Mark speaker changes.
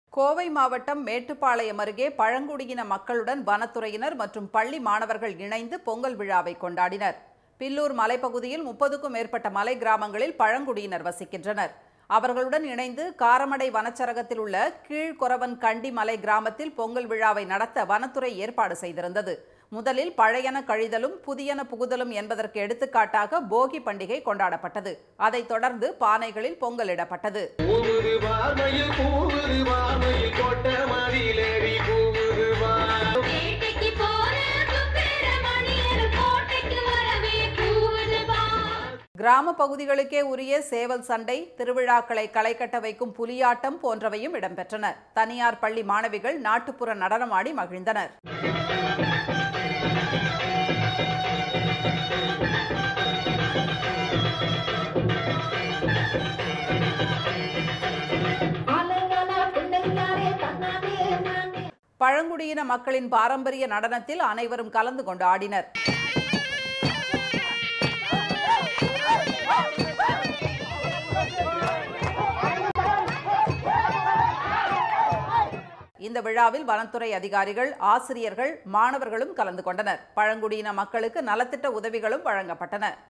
Speaker 1: கோவை மாவட்டம் மேட்டுப்பாளையம் அருகே பழங்குடியின மக்களுடன் வனத்துறையினர் மற்றும் பள்ளி மாணவர்கள் இணைந்து பொங்கல் விழாவை கொண்டாடினர் பில்லூர் மலைப்பகுதியில் முப்பதுக்கும் மேற்பட்ட மலை கிராமங்களில் பழங்குடியினர் வசிக்கின்றனர் அவர்களுடன் இணைந்து காரமடை வனச்சரகத்தில் உள்ள கீழ்கொரவன் கண்டி மலை கிராமத்தில் பொங்கல் விழாவை நடத்த வனத்துறை ஏற்பாடு செய்திருந்தது முதலில் பழையன கழிதலும் புதியன புகுதலும் என்பதற்கு எடுத்துக்காட்டாக போகி பண்டிகை கொண்டாடப்பட்டது அதைத் தொடர்ந்து பானைகளில் பொங்கலிடப்பட்டது
Speaker 2: கூவுது வார்மையில் கூவுது வார்மையில் கோட்டை மதிலேறி கூவுது வார்
Speaker 3: வேட்டைக்கு போற சுப்பிரமணியர் கோட்டைக்கு வரவே கூவுது வா
Speaker 1: கிராம பகுதிகளுக்கே உரிய சேவல் சண்டை திருவிழாக்களை களை கட்ட வைக்கும் புலியாட்டம் போன்றவையும் இடம்பெற்றன தனியார் பள்ளி மாணவிகள் நாட்டுப்புற நடனமாடி மகிழ்ந்தனர்
Speaker 3: அலங்கல பிள்ளையாரே தன்னானே நானே
Speaker 1: பழங்குடியின மக்களின் பாரம்பரிய நடனத்தில் அனைவரும் கலந்து கொண்டு ஆடினர் இந்த விழாவில் வனத்துறை அதிகாரிகள் ஆசிரியர்கள் மாணவர்களும் கலந்து கொண்டனர் பழங்குடியின மக்களுக்கு நலத்திட்ட உதவிகளும் வழங்கப்பட்டன